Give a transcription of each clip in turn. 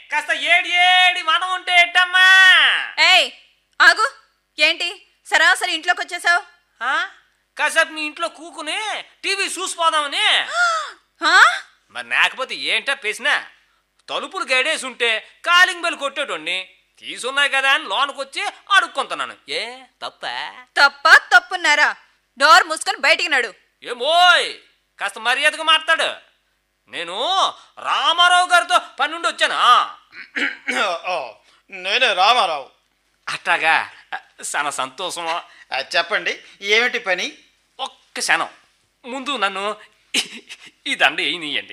కాస్త AD AD మనం ఉంటే ఎట్టమ్మా ఏయ్ ఆగు ఏంటి సరాసరి ఇంట్లోకి వచ్చేసావు ఆ? కాసేపు మీ ఇంట్లో కూకుని టీవీ చూసిపోదామని మరి లేకపోతే ఏంటా పేసిన తలుపులు గడేసి ఉంటే కాలింగ్ బెల్ కొట్టేటోడిని తీసున్నాయి కదా అని లోనికి వచ్చి అడుక్కుంటున్నాను ఏ తప్ప తప్ప తప్పున్నారా డోర్ మూసుకొని బయటికి నడు ఏమోయ్ కాస్త మర్యాదగా మాట్లాడు నేను రామారావు గారితో పన్నెండు వచ్చానా ఓ, నేనే రామారావు అట్టాగా చాలా సంతోషమా ఆ, చెప్పండి ఏమిటి పని ఒక్క క్షణం ముందు నన్ను ఈ దండ వేయనియండి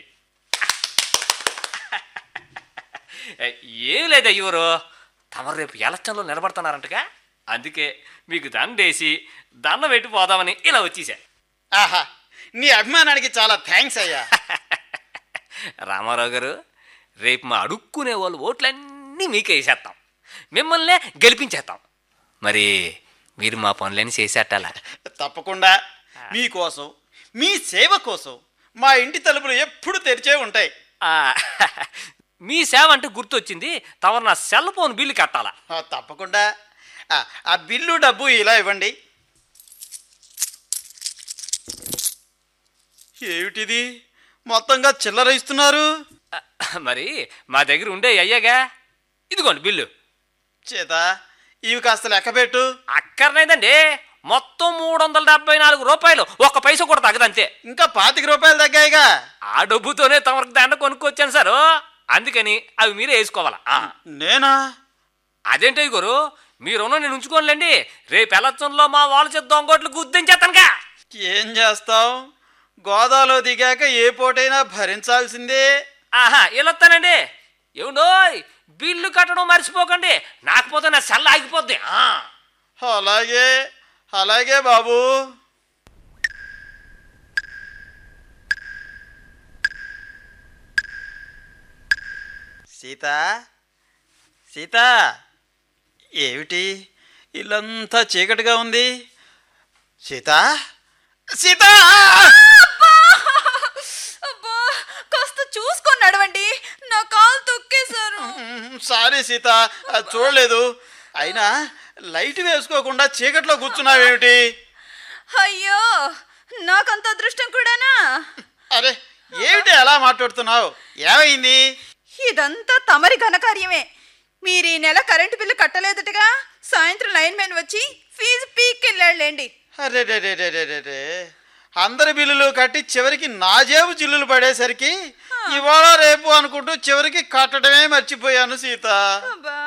ఏం లేదు అయ్యూరు తమరు రేపు ఎలక్షన్లో నిలబడుతున్నారంటగా అందుకే మీకు దండేసి దండం పెట్టి పోదామని ఇలా వచ్చేసా ఆహా నీ అభిమానానికి చాలా థ్యాంక్స్ అయ్యా రామారావు గారు రేపు మా అడుక్కునే వాళ్ళు ఓట్లన్నీ మీకే వేసేస్తాం మిమ్మల్నే గెలిపించేస్తాం మరి మీరు మా పనులన్నీ చేసేట్టాలా తప్పకుండా మీకోసం మీ సేవ కోసం మా ఇంటి తలుపులు ఎప్పుడు తెరిచే ఉంటాయి ఆ, మీ సేవ అంటే గుర్తొచ్చింది తమరు నా సెల్ ఫోన్ బిల్లు కట్టాలా ఆ, తప్పకుండా ఆ, ఆ బిల్లు డబ్బు ఇలా ఇవ్వండి ఏమిటిది మొత్తంగా చిల్లర ఇస్తున్నారు ఆ, మరి మా దగ్గర ఉండే అయ్యాగా ఇదిగోండి బిల్లు చేత ఇవి కాస్త లెక్క పెట్టు అక్కర్లేదండి మొత్తం మూడు వందల డెబ్బై నాలుగు రూపాయలు ఒక్క పైసా కూడా తగ్గదంతే ఇంకా పాతిక రూపాయలు తగ్గాయిగా ఆ డబ్బుతోనే తమరికి దండ కొనుక్కొచ్చాను సారు అందుకని అవి మీరే వేసుకోవాలా ఆ, నేనా అదేంటి గురు మీరు నేను ఉంచుకోనులేండి రేపు ఎలక్షన్లో మా వాళ్ళ చేత దొంగోట్లు గుర్తించేస్తానుగా ఏం చేస్తావు గోదాలో దిగాక ఏ పోటైనా భరించాల్సిందే ఆహా వెళ్ళొస్తానండి ఏమండోయ్ బిల్లు కట్టడం మర్చిపోకండి నాకపోతే నా సెల్ ఆగిపోద్ది ఆ. అలాగే అలాగే బాబు సీత సీత ఏమిటి ఇల్లంతా చీకటిగా ఉంది సీత సీత అబ్బా కాస్త చూసుకొని నడవండి నా కాలు తొక్కేశారు మ్మ్, సారీ సీత ఆ, చూడలేదు అయినా లైట్ వేసుకోకుండా చీకట్లో కూర్చున్నావేమిటి అయ్యో నాకంత అదృష్టం కూడానా అరే ఏమిటి అలా మాట్లాడుతున్నావు ఏమైంది ఇదంతా తమరి ఘనకార్యమే మీరు ఈ నెల కరెంటు బిల్లు కట్టలేదటగా సాయంత్రం లైన్ మ్యాన్ వచ్చి ఫీజు పీక్కెళ్ళాడులేండి అరే రే రే రే రే రే రే అందరి బిల్లులు కట్టి చివరికి నా జేబు చిల్లులు పడేసరికి ఇవాళ రేపు అనుకుంటూ చివరికి కట్టడమే మర్చిపోయాను సీత అబ్బా